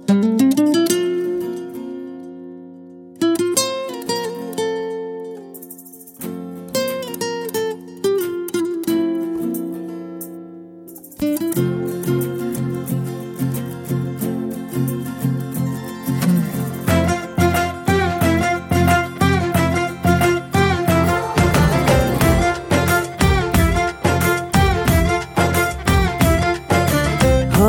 ఓ,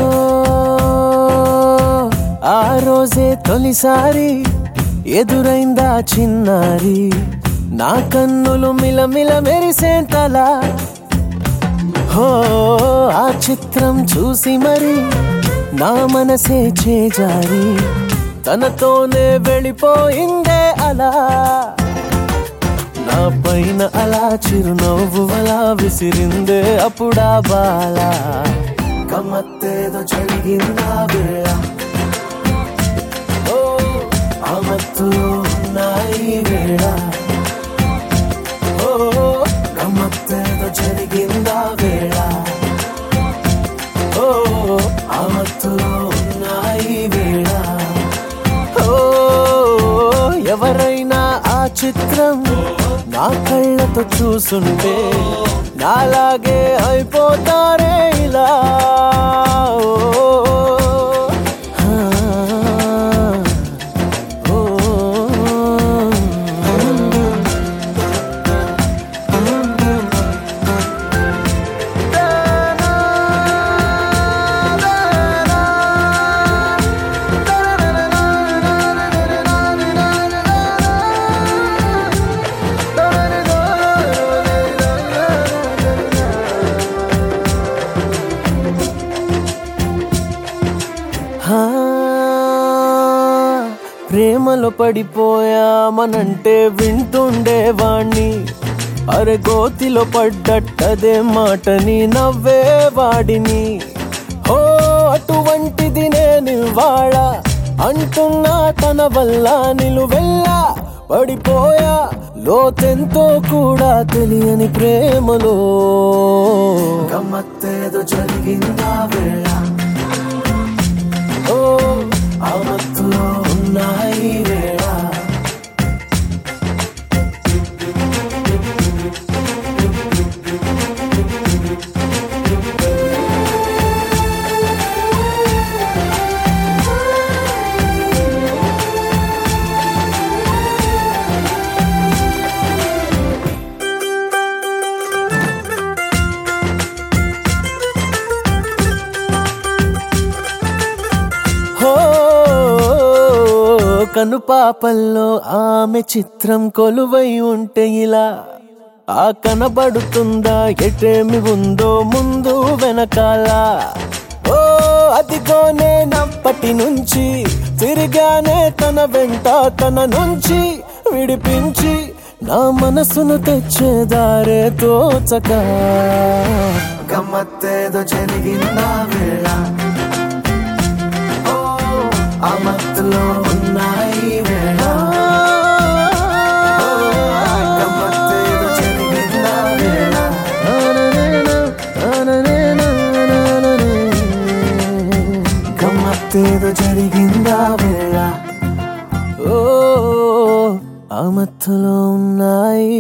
ఆ రోజే తొలిసారి ఎదురైందా చిన్నారి నా కన్నులు మిలమిల మెరిసేంతలా హో ఆ చిత్రం చూసి మరి నా మనసే చేజారి తనతోనే వెళ్ళిపోయిందే అలా నా పైన అలా చిరునవ్వు అలా విసిరిందే అప్పుడా బాల గమ్మత్తేదో జరిగిందా వేళ ఓ ఆ మత్తులో ఉన్నాయి వేళ ఓ గమ్మత్తేదో జరిగిందా వేళ ఓ ఆ మత్తులో ఉన్నాయి వేళ ఓ ఎవరైనా ఆ చిత్రం నా కళ్ళతో చూసుంటే నాలాగే అయిపోతారే ఇలా ఓ, ఆ, ఓ. హా, ప్రేమలో పడిపోయామనంటే వింటుండేవాణ్ణి అరే గోతిలో పడ్డట్టదే మాటని నవ్వేవాడిని ఓ అటువంటిది నేను ఇవాళ అంటున్నా తన వల్ల నిలువెల్లా పడిపోయా లోతెంతో కూడా తెలియని ప్రేమలో గమ్మత్తేదో జరిగిందా వేళ ఓ ఆ మత్తులో ఉన్నాయి వేళ హో కనుపాపల్లో ఆమె చిత్రం కొలువై ఉంటే ఇలా ఆ కనబడుతుందా ఎటేమి ఉందో ముందు వెనకాల ఓ అదిగోనే నప్పటి నుంచి తిరిగానే తన వెంట తన నుంచి విడిపించి నా మనసును తెచ్చేదారే తోచక గమ్మత్తేదో జరిగిందా వేళ ఆ మత్తులో ఉన్నాయి వేళ గమ్మత్తేదో జరిగిందా వేళ గమ్మత్తేదో జరిగిందా వేళ ఓ ఆ మత్తులో ఉన్నాయి